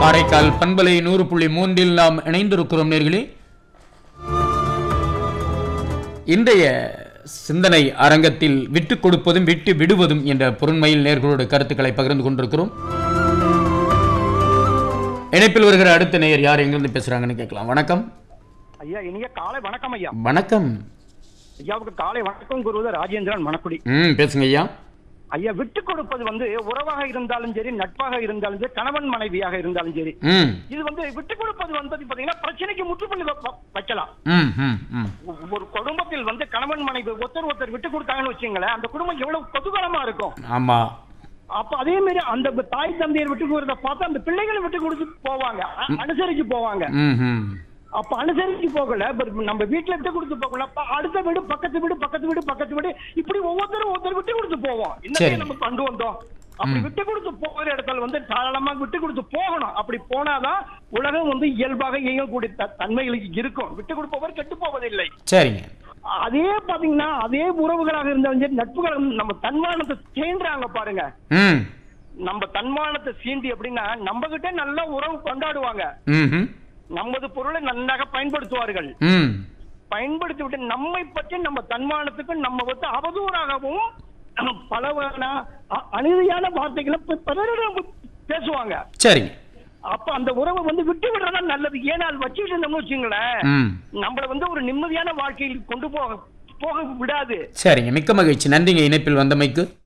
காரைக்கால் பண்பலை நூறு புள்ளி மூன்றில் நாம் இணைந்திருக்கிறோம் நேர்களே இன்றைய சிந்தனை அரங்கத்தில் விட்டு கொடுப்பதும் விட்டு விடுவதும் என்ற பொருண்மையில் நேர்களோட கருத்துக்களை பகிர்ந்து கொண்டிருக்கிறோம் இணைப்பில் வருகிற அடுத்த நேயர் யார் எங்கிருந்து பேசுறாங்கன்னு கேட்கலாம் வணக்கம் ஐயா இனிய காலை வணக்கம் ஐயா வணக்கம் ஐயாவுக்கு காலை வணக்கம் கூறுவது ராஜேந்திரன் மணக்குடி ம் பேசுங்க ஐயா ஐயா விட்டு கொடுப்பது வந்து உறவாக இருந்தாலும் சரி நட்பாக இருந்தாலும் சரி கணவன் மனைவியாக இருந்தாலும் சரி ம் இது வந்து விட்டு கொடுப்பது வந்து பாத்தீங்கன்னா பிரச்சனைக்கு முற்றுப்புள்ளி வ- வ- வைக்கலாம் ம் ம் ம் ஒ- ஒரு குடும்பத்தில் வந்து கணவன் மனைவி ஒருத்தர் ஒருத்தர் விட்டு கொடுத்தாங்கன்னு வச்சுங்களேன் அந்த குடும்பம் எவ்வளவு கொதுகலமா இருக்கும் ஆமாம் அப்ப அதே மாதிரி அந்த தாய் தந்தையர் விட்டு கொடுக்கறத பார்த்து அந்த பிள்ளைகளை விட்டு கொடுத்து போவாங்க அ- அனுசரிச்சு போவாங்க ம் ம் அப்ப அனுசரிச்சு போகல but நம்ம வீட்டுல விட்டு கொடுத்து போகல அப்ப அடுத்த வீடு பக்கத்து வீடு பக்கத்து வீடு பக்கத்து வீடு இப்படி ஒவ்வொருத்தரும் ஒவ்வொருத்தர் விட்டு கொடுத்து போவோம் சரி. இன்னும் நம்ம கொண்டு வந்தோம் அப்படி விட்டு கொடுத்து போகிற இடத்துல வந்து தாராளமா விட்டு கொடுத்து போகணும் அப்படி போனாதான் உலகம் வந்து இயல்பாக இயங்கக்கூடிய த- தன்மைகளுக்கு இருக்கும் விட்டு கொடுப்பவர் கெட்டு போவதில்லை சரிங்க அதே பாத்தீங்கன்னா அதே உறவுகளாக இருந்தாலும் சரி நட்புகள் நம்ம தன்மானத்தை சேர்ந்துறாங்க பாருங்க ம் நம்ம தன்மானத்தை சீண்டி அப்படின்னா நம்ம கிட்ட நல்ல உறவு கொண்டாடுவாங்க ம் ம் நமது பொருளை நன்றாக பயன்படுத்துவார்கள் ம் பயன்படுத்தி விட்டு நம்மை பற்றி நம்ம தன்மானத்துக்கு நம்ம வந்து அவதூறாகவும் பல வகையான அ- அநீதியான வார்த்தைகளை பி- பிறரிடம் பேசுவாங்க சரிங்க அப்ப அந்த உறவை வந்து விட்டு விடுறதா நல்லது ஏனால் வச்சுக்கிட்டு இருந்தோம்னு வச்சுங்களேன் ம் நம்மள வந்து ஒரு நிம்மதியான வாழ்க்கையில் கொண்டு போக போக விடாது சரிங்க மிக்க மகிழ்ச்சி நன்றிங்க இணைப்பில் வந்தமைக்கு